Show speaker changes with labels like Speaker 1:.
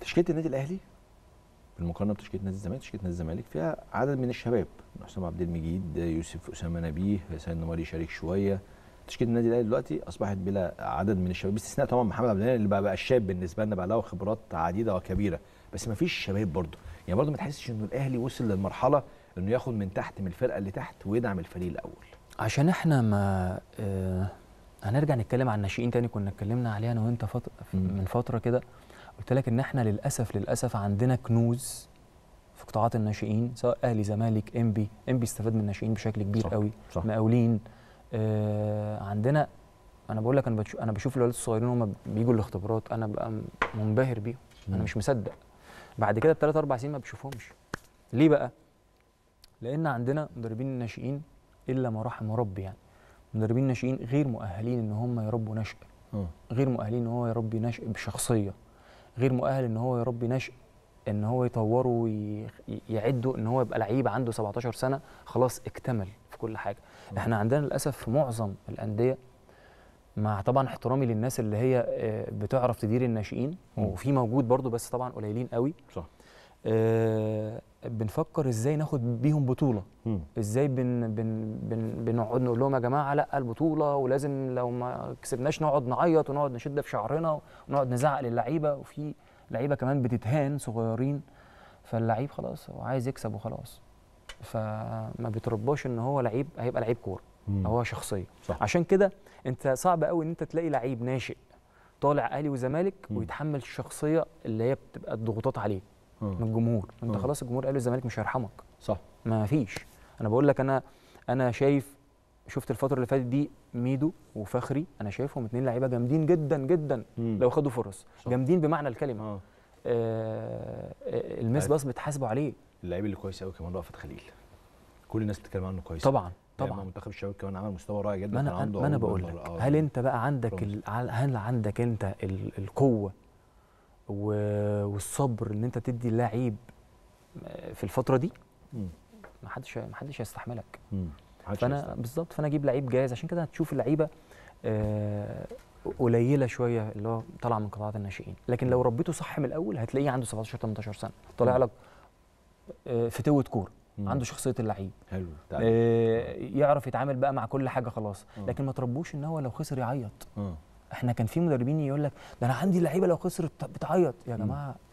Speaker 1: تشكيله النادي الاهلي بالمقارنه بتشكيله نادي الزمالك تشكيله نادي الزمالك فيها عدد من الشباب حسام عبد المجيد يوسف اسامه نبيه سيد نمار يشارك شويه تشكيله النادي الاهلي دلوقتي اصبحت بلا عدد من الشباب باستثناء طبعا محمد عبد المنعم اللي بقى, بقى الشاب بالنسبه لنا بقى له خبرات عديده وكبيره بس ما فيش شباب برضه يعني برضه ما تحسش انه الاهلي وصل للمرحله انه ياخد من تحت من الفرقه اللي تحت ويدعم الفريق الاول
Speaker 2: عشان احنا ما آه هنرجع نتكلم عن الناشئين تاني كنا اتكلمنا عليها انا وانت فترة من فتره كده قلت لك ان احنا للاسف للاسف عندنا كنوز في قطاعات الناشئين سواء اهلي زمالك انبي انبي استفاد من الناشئين بشكل كبير
Speaker 1: صح.
Speaker 2: قوي
Speaker 1: صح.
Speaker 2: مقاولين آه عندنا انا بقول لك انا بشوف انا بشوف الولاد الصغيرين هم بيجوا الاختبارات انا ببقى م- منبهر بيهم انا
Speaker 1: مم.
Speaker 2: مش مصدق بعد كده بثلاث اربع سنين ما بشوفهمش ليه بقى لان عندنا مدربين الناشئين الا ما رحم ربي يعني مدربين ناشئين غير مؤهلين ان هم يربوا نشء
Speaker 1: اه
Speaker 2: غير مؤهلين ان هو يربي نشء بشخصيه غير مؤهل ان هو يربي نشء ان هو يطوره ويعده ان هو يبقى لعيب عنده 17 سنه خلاص اكتمل في كل حاجه احنا عندنا للاسف في معظم الانديه مع طبعا احترامي للناس اللي هي آه، بتعرف تدير الناشئين
Speaker 1: مم.
Speaker 2: وفي موجود برضو بس طبعا قليلين قوي
Speaker 1: صح
Speaker 2: آه، بنفكر ازاي ناخد بيهم بطوله
Speaker 1: مم.
Speaker 2: ازاي بن بن بن بنقعد نقول لهم يا جماعه لا البطوله ولازم لو ما كسبناش نقعد نعيط ونقعد نشد في شعرنا ونقعد نزعق للعيبه وفي لعيبه كمان بتتهان صغيرين فاللعيب خلاص هو عايز يكسب وخلاص فما بيترباش ان هو لعيب هيبقى لعيب كوره
Speaker 1: مم.
Speaker 2: هو شخصيه
Speaker 1: صح.
Speaker 2: عشان كده انت صعب قوي ان انت تلاقي لعيب ناشئ طالع اهلي وزمالك
Speaker 1: مم.
Speaker 2: ويتحمل الشخصيه اللي هي بتبقى الضغوطات عليه
Speaker 1: آه.
Speaker 2: من الجمهور انت
Speaker 1: آه.
Speaker 2: خلاص الجمهور اهلي والزمالك مش هيرحمك
Speaker 1: صح
Speaker 2: ما فيش انا بقول لك انا انا شايف شفت الفتره اللي فاتت دي ميدو وفخري انا شايفهم اتنين لعيبه جامدين جدا جدا
Speaker 1: مم.
Speaker 2: لو خدوا فرص
Speaker 1: صح.
Speaker 2: جامدين بمعنى الكلمه
Speaker 1: اه
Speaker 2: آه آه، المس باص بتحاسبوا عليه
Speaker 1: اللعيب اللي كويس قوي كمان رأفت خليل كل الناس بتتكلم عنه كويس
Speaker 2: طبعا
Speaker 1: طبعا
Speaker 2: طبعا
Speaker 1: منتخب الشباب كمان عمل مستوى رائع جدا
Speaker 2: ما
Speaker 1: كان
Speaker 2: انا
Speaker 1: عنده
Speaker 2: ما انا
Speaker 1: عروض
Speaker 2: بقول
Speaker 1: بره-
Speaker 2: لك
Speaker 1: آه.
Speaker 2: هل انت بقى عندك
Speaker 1: رمز.
Speaker 2: ال... هل عندك انت ال... القوه و... والصبر ان انت تدي اللعيب آه، في الفتره دي
Speaker 1: مم.
Speaker 2: ما حدش ما حدش هيستحملك
Speaker 1: مم. محدش
Speaker 2: فانا
Speaker 1: هيستنى.
Speaker 2: بالظبط فانا اجيب لعيب جاهز عشان كده هتشوف اللعيبه آه، قليله شويه اللي هو طالع من قطاعات الناشئين لكن لو ربيته صح من الاول هتلاقيه عنده 17 18 سنه طالع
Speaker 1: مم.
Speaker 2: لك آه، فتوه كوره
Speaker 1: مم.
Speaker 2: عنده شخصيه اللعيب
Speaker 1: حلو تعال.
Speaker 2: آه، يعرف يتعامل بقى مع كل حاجه خلاص
Speaker 1: آه.
Speaker 2: لكن ما تربوش ان هو لو خسر يعيط
Speaker 1: اه
Speaker 2: احنا كان في مدربين يقول لك ده انا عندي لعيبه لو خسرت بت- بتعيط يا
Speaker 1: مم.
Speaker 2: جماعه